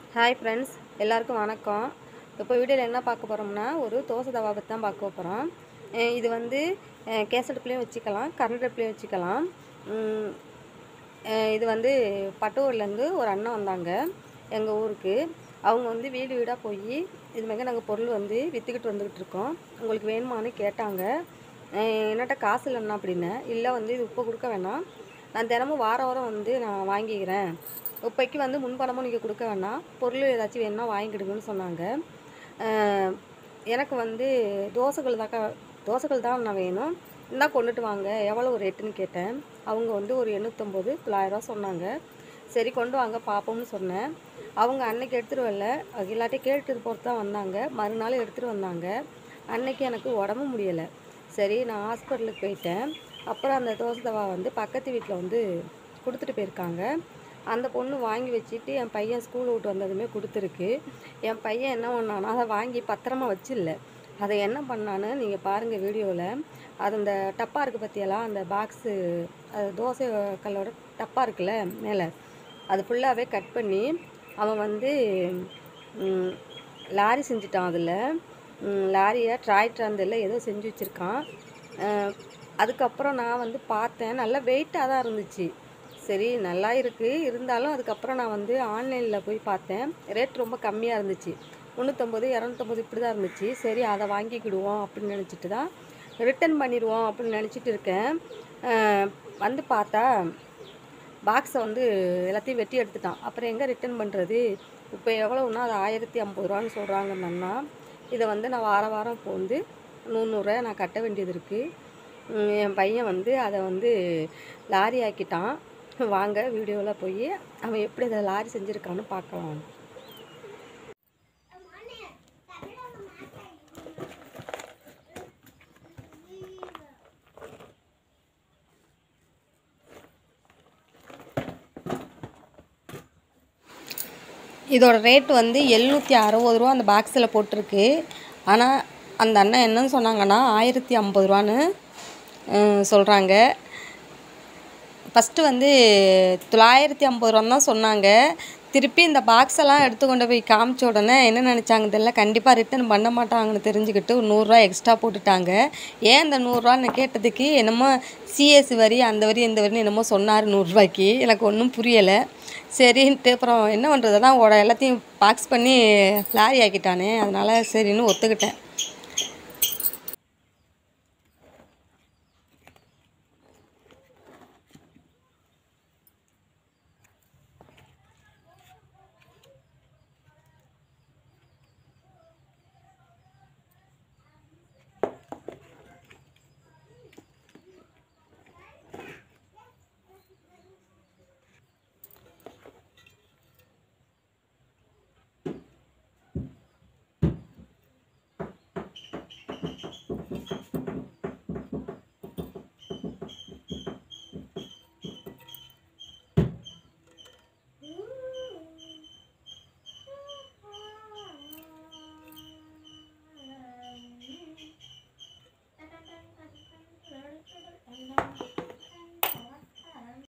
hi friends எல்லாருக்கும் வணக்கம் இப்போ வீடியோவில் என்ன பார்க்க போகிறோம்னா ஒரு தோசை தவா பற்றி தான் பார்க்க போகிறோம் அஹ் இது வந்து அஹ் கேஸ் அடுப்புலேயும் வச்சுக்கலாம் கரண்ட் அடுப்புலேயும் வச்சுக்கலாம் உம், அஹ் இது வந்து பட்டூர்லேருந்து ஒரு அண்ணன் வந்தாங்க எங்கள் ஊருக்கு அவங்க வந்து வீடு வீடாக போய் இது மாதிரி நாங்கள் பொருள் வந்து விற்றுக்கிட்டு வந்துக்கிட்டு இருக்கோம் உங்களுக்கு வேணுமான்னு கேட்டாங்க அஹ் என்னட்ட காசு இல்லைண்ணா அப்படின்னு இல்லை வந்து இது உப்பு கொடுக்க வேணாம் நான் தினமும் வார வாரம் வந்து நான் வாங்கிக்கிறேன் இப்போக்கி வந்து முன்பணமும் நீங்கள் கொடுக்க வேணாம் பொருள் ஏதாச்சும் வேணும்னா வாங்கிக்கிடுங்கன்னு சொன்னாங்க அஹ் எனக்கு வந்து தோசைகள் தாக்கா தோசைகள் தான் நான் வேணும் இருந்தால் கொண்டுட்டு வாங்க எவ்வளோ ஒரு ரேட்டுன்னு கேட்டேன் அவங்க வந்து ஒரு எண்ணூற்றம்பது தொள்ளாயிரரூவா சொன்னாங்க சரி கொண்டு வாங்க பார்ப்போம்னு சொன்னேன் அவங்க அன்னைக்கு எடுத்துகிட்டு வரல அது எல்லாத்தையும் கேட்டுட்டு போகிறது தான் வந்தாங்க மறுநாள் எடுத்துகிட்டு வந்தாங்க அன்னைக்கு எனக்கு உடம்பு முடியலை சரி நான் ஹாஸ்பிட்டலுக்கு போயிட்டேன் அப்புறம் அந்த தோசை தவா வந்து பக்கத்து வீட்டில் வந்து கொடுத்துட்டு போயிருக்காங்க அந்த பொண்ணு வாங்கி வச்சுட்டு என் பையன் ஸ்கூல் விட்டு வந்ததுமே கொடுத்துருக்கு என் பையன் என்ன பண்ணானா அதை வாங்கி பத்திரமா வச்சில்ல அதை என்ன பண்ணான்னு நீங்கள் பாருங்கள் வீடியோவில் அது அந்த டப்பா இருக்குது பற்றியெல்லாம் அந்த பாக்ஸு அது தோசை கல்லோட டப்பா இருக்குல்ல மேலே அது ஃபுல்லாகவே கட் பண்ணி அவன் வந்து ம், லாரி செஞ்சுட்டான் அதில் லாரியை டிராக்டர் அந்த இல்லை ஏதோ செஞ்சு வச்சுருக்கான் அஹ், அதுக்கப்புறம் நான் வந்து பார்த்தேன் நல்லா வெயிட்டாக தான் இருந்துச்சு சரி நல்லா இருக்குது இருந்தாலும் அதுக்கப்புறம் நான் வந்து ஆன்லைனில் போய் பார்த்தேன் ரேட் ரொம்ப கம்மியாக இருந்துச்சு முந்நூற்றம்பது இரநூத்தம்பது இப்படி தான் இருந்துச்சு சரி அதை வாங்கிக்கிடுவோம் அப்படின்னு நினச்சிட்டு தான் ரிட்டர்ன் பண்ணிடுவோம் அப்படின்னு நினச்சிட்டு இருக்கேன் அஹ், வந்து பார்த்தா பாக்ஸை வந்து எல்லாத்தையும் வெட்டி எடுத்துட்டான் அப்புறம் எங்கே ரிட்டர்ன் பண்ணுறது இப்போ எவ்வளோன்னா அது ஆயிரத்தி ஐம்பது ரூபான்னு சொல்கிறாங்க அந்த அண்ணா இதை வந்து நான் வார வாரம் இப்போ வந்து நூறுநூறுவா நான் கட்ட வேண்டியது இருக்குது என் பையன் வந்து அதை வந்து லாரி ஆக்கிட்டான் வாங்க வீடியோவில் போய் அவன் எப்படி அதை லாரி செஞ்சுருக்கான்னு பார்க்கலாம் இதோட ரேட் வந்து எழுநூற்றி அறுபது ரூபா அந்த பாக்ஸில் போட்டிருக்கு ஆனால் அந்த அண்ணன் என்னன்னு சொன்னாங்கன்னா ஆயிரத்தி ஐம்பது ரூபான்னு சொல்கிறாங்க ஃபஸ்ட்டு வந்து தொள்ளாயிரத்தி ஐம்பது ரூபான்னு தான் சொன்னாங்க திருப்பி இந்த பாக்ஸ் எல்லாம் எடுத்து கொண்டு போய் காமிச்ச உடனே என்ன நினச்சாங்க தெரியல கண்டிப்பாக ரிட்டர்ன் பண்ண மாட்டாங்கன்னு தெரிஞ்சுக்கிட்டு ஒரு நூறுரூவா எக்ஸ்ட்ரா போட்டுட்டாங்க ஏன் இந்த நூறுரூவான்னு கேட்டதுக்கு என்னமோ சிஎஸ் வரி அந்த வரி இந்த வரின்னு என்னமோ சொன்னார் நூறுரூவாய்க்கு எனக்கு ஒன்றும் புரியலை சரின்ட்டு அப்புறம் என்ன பண்ணுறதுனா உட எல்லாத்தையும் பாக்ஸ் பண்ணி லாரி ஆக்கிட்டானே அதனால் சரின்னு ஒத்துக்கிட்டேன்